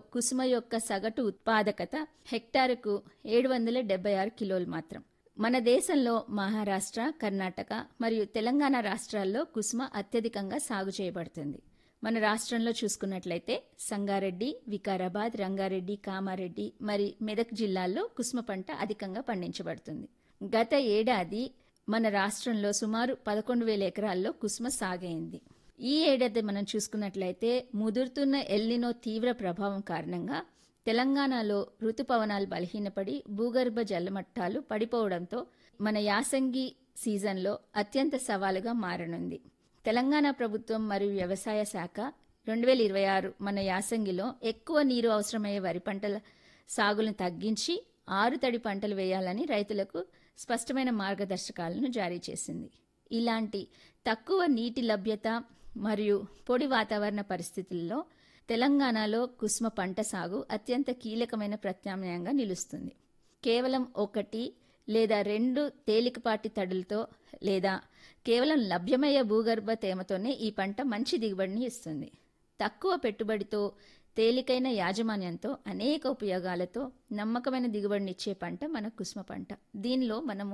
కుసుమ యొక్క సగటు ఉత్పాదకత హెక్టారుకు ఏడు వందల డెబ్బై ఆరు కిలోలు మాత్రం మన దేశంలో మహారాష్ట్ర కర్ణాటక మరియు తెలంగాణ రాష్ట్రాల్లో కుసుమ అత్యధికంగా సాగు చేయబడుతుంది మన రాష్ట్రంలో చూసుకున్నట్లయితే సంగారెడ్డి వికారాబాద్ రంగారెడ్డి కామారెడ్డి మరి మెదక్ జిల్లాల్లో కుసుమ పంట అధికంగా పండించబడుతుంది గత ఏడాది మన రాష్ట్రంలో సుమారు పదకొండు వేల ఎకరాల్లో కుసుమ సాగైంది ఈ ఏడాది మనం చూసుకున్నట్లయితే ముదురుతున్న ఎల్నినో తీవ్ర ప్రభావం కారణంగా తెలంగాణలో ఋతుపవనాలు బలహీనపడి భూగర్భ జలమట్టాలు పడిపోవడంతో మన యాసంగి సీజన్లో అత్యంత సవాలుగా మారనుంది తెలంగాణ ప్రభుత్వం మరియు వ్యవసాయ శాఖ రెండు వేల ఇరవై ఆరు మన యాసంగిలో ఎక్కువ నీరు అవసరమయ్యే వరి పంటల సాగులను తగ్గించి ఆరు తడి పంటలు వేయాలని రైతులకు స్పష్టమైన మార్గదర్శకాలను జారీ చేసింది ఇలాంటి తక్కువ నీటి లభ్యత మరియు పొడి వాతావరణ పరిస్థితుల్లో తెలంగాణలో కుసుమ పంట సాగు అత్యంత కీలకమైన ప్రత్యామ్నాయంగా నిలుస్తుంది కేవలం ఒకటి లేదా రెండు తేలికపాటి తడులతో లేదా కేవలం లభ్యమయ్యే భూగర్భ తేమతోనే ఈ పంట మంచి దిగుబడిని ఇస్తుంది తక్కువ పెట్టుబడితో తేలికైన యాజమాన్యంతో అనేక ఉపయోగాలతో నమ్మకమైన దిగుబడినిచ్చే పంట మన కుసుమ పంట దీనిలో మనము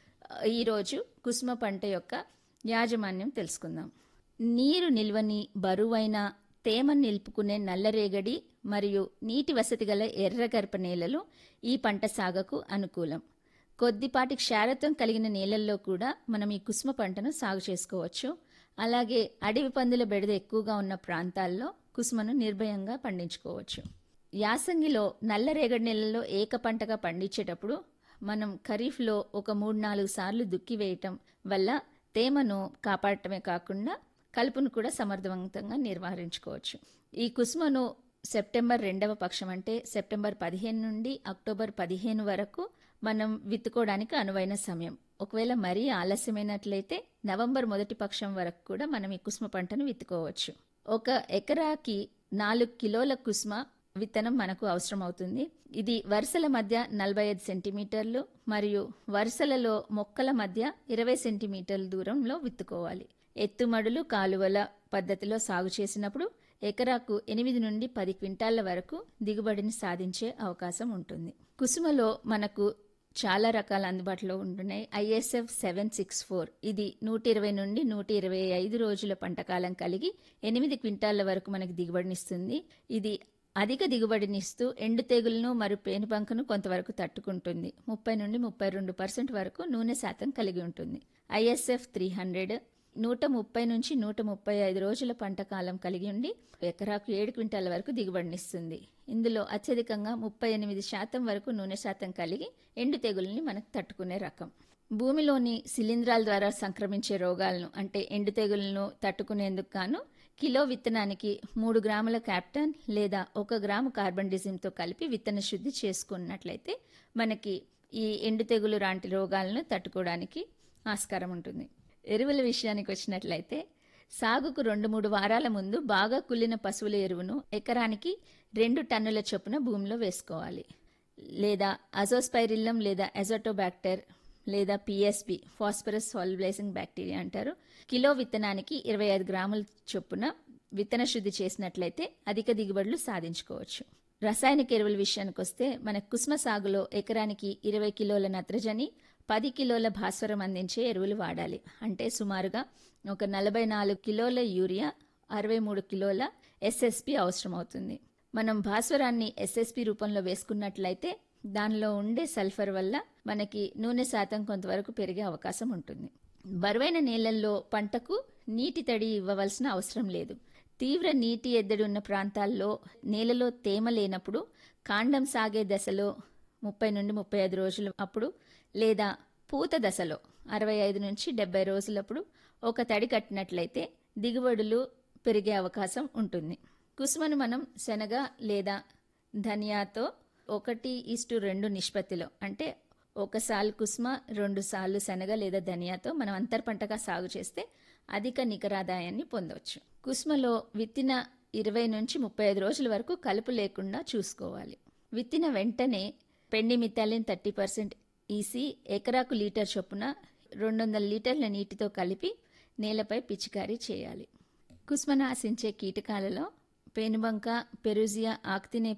ఈరోజు కుసుమ పంట యొక్క యాజమాన్యం తెలుసుకుందాం నీరు నిల్వని బరువైన తేమను నిలుపుకునే నల్లరేగడి మరియు నీటి వసతి గల ఎర్రగర్భ నేలలు ఈ పంట సాగుకు అనుకూలం కొద్దిపాటి క్షారత్వం కలిగిన నేలల్లో కూడా మనం ఈ కుసుమ పంటను సాగు చేసుకోవచ్చు అలాగే అడవి పందుల బెడద ఎక్కువగా ఉన్న ప్రాంతాల్లో కుసుమను నిర్భయంగా పండించుకోవచ్చు యాసంగిలో నల్లరేగడి నెలల్లో ఏక పంటగా పండించేటప్పుడు మనం ఖరీఫ్లో ఒక మూడు నాలుగు సార్లు దుక్కి వేయటం వల్ల తేమను కాపాడటమే కాకుండా కలుపును కూడా సమర్థవంతంగా నిర్వహించుకోవచ్చు ఈ కుసుమను సెప్టెంబర్ రెండవ పక్షం అంటే సెప్టెంబర్ పదిహేను నుండి అక్టోబర్ పదిహేను వరకు మనం విత్తుకోవడానికి అనువైన సమయం ఒకవేళ మరీ ఆలస్యమైనట్లయితే నవంబర్ మొదటి పక్షం వరకు కూడా మనం ఈ కుసుమ పంటను విత్తుకోవచ్చు ఒక ఎకరాకి నాలుగు కిలోల కుసుమ విత్తనం మనకు అవసరం అవుతుంది ఇది వరుసల మధ్య నలభై ఐదు సెంటీమీటర్లు మరియు వరుసలలో మొక్కల మధ్య ఇరవై సెంటీమీటర్ల దూరంలో విత్తుకోవాలి ఎత్తుమడులు కాలువల పద్ధతిలో సాగు చేసినప్పుడు ఎకరాకు ఎనిమిది నుండి పది క్వింటాళ్ల వరకు దిగుబడిని సాధించే అవకాశం ఉంటుంది కుసుమలో మనకు చాలా రకాల అందుబాటులో ఉంటున్నాయి ఐఎస్ఎఫ్ సెవెన్ సిక్స్ ఫోర్ ఇది నూట ఇరవై నుండి నూట ఇరవై ఐదు రోజుల పంటకాలం కలిగి ఎనిమిది క్వింటాళ్ల వరకు మనకి దిగుబడినిస్తుంది ఇది అధిక దిగుబడినిస్తూ ఎండు తెగులను మరియు పేనుబంకను కొంతవరకు తట్టుకుంటుంది ముప్పై నుండి ముప్పై రెండు పర్సెంట్ వరకు నూనె శాతం కలిగి ఉంటుంది ఐఎస్ఎఫ్ త్రీ హండ్రెడ్ నూట ముప్పై నుంచి నూట ముప్పై ఐదు రోజుల పంట కాలం కలిగి ఉండి ఎకరాకు ఏడు క్వింటాల వరకు దిగుబడినిస్తుంది ఇందులో అత్యధికంగా ముప్పై ఎనిమిది శాతం వరకు నూనె శాతం కలిగి ఎండు తెగుల్ని మనకు తట్టుకునే రకం భూమిలోని శిలీంధ్రాల ద్వారా సంక్రమించే రోగాలను అంటే ఎండు తెగులను తట్టుకునేందుకు గాను కిలో విత్తనానికి మూడు గ్రాముల క్యాప్టన్ లేదా ఒక గ్రాము కార్బన్ డిజిమ్తో కలిపి విత్తన శుద్ధి చేసుకున్నట్లయితే మనకి ఈ ఎండు తెగులు లాంటి రోగాలను తట్టుకోవడానికి ఆస్కారం ఉంటుంది ఎరువుల విషయానికి వచ్చినట్లయితే సాగుకు రెండు మూడు వారాల ముందు బాగా కుళ్ళిన పశువుల ఎరువును ఎకరానికి రెండు టన్నుల చొప్పున భూమిలో వేసుకోవాలి లేదా అజోస్పైరిల్లం లేదా ఎజోటోబాక్టర్ లేదా పిఎస్బి ఫాస్ఫరస్ సాల్బులైజింగ్ బ్యాక్టీరియా అంటారు కిలో విత్తనానికి ఇరవై ఐదు గ్రాముల చొప్పున విత్తన శుద్ధి చేసినట్లయితే అధిక దిగుబడులు సాధించుకోవచ్చు రసాయనిక ఎరువుల విషయానికి వస్తే మన కుసుమ సాగులో ఎకరానికి ఇరవై కిలోల నత్రజని పది కిలోల భాస్వరం అందించే ఎరువులు వాడాలి అంటే సుమారుగా ఒక నలభై నాలుగు కిలోల యూరియా అరవై మూడు కిలోల ఎస్ఎస్పి అవసరం అవుతుంది మనం భాస్వరాన్ని ఎస్ఎస్పి రూపంలో వేసుకున్నట్లయితే దానిలో ఉండే సల్ఫర్ వల్ల మనకి నూనె శాతం కొంతవరకు పెరిగే అవకాశం ఉంటుంది బరువైన నేలల్లో పంటకు నీటి తడి ఇవ్వవలసిన అవసరం లేదు తీవ్ర నీటి ఎద్దడి ఉన్న ప్రాంతాల్లో నేలలో తేమ లేనప్పుడు కాండం సాగే దశలో ముప్పై నుండి ముప్పై ఐదు రోజుల అప్పుడు లేదా పూత దశలో అరవై ఐదు నుంచి డెబ్బై రోజులప్పుడు ఒక తడి కట్టినట్లయితే దిగుబడులు పెరిగే అవకాశం ఉంటుంది కుసుమను మనం శనగ లేదా ధనియాతో ఒకటి ఈస్టు రెండు నిష్పత్తిలో అంటే ఒకసారి కుసుమ రెండు సార్లు శనగ లేదా ధనియాతో మనం అంతర్ పంటగా సాగు చేస్తే అధిక నికరాదాయాన్ని పొందవచ్చు కుసుమలో విత్తిన ఇరవై నుంచి ముప్పై ఐదు రోజుల వరకు కలుపు లేకుండా చూసుకోవాలి విత్తిన వెంటనే pendimethalin thirty percent EC ఎకరాకు లీటర్ చొప్పున రెండు వందల లీటర్ల నీటితో కలిపి నేలపై పిచికారీ చేయాలి కుసుమను ఆశించే కీటకాలలో పేనుబంక పెరుజియా ఆక్తినే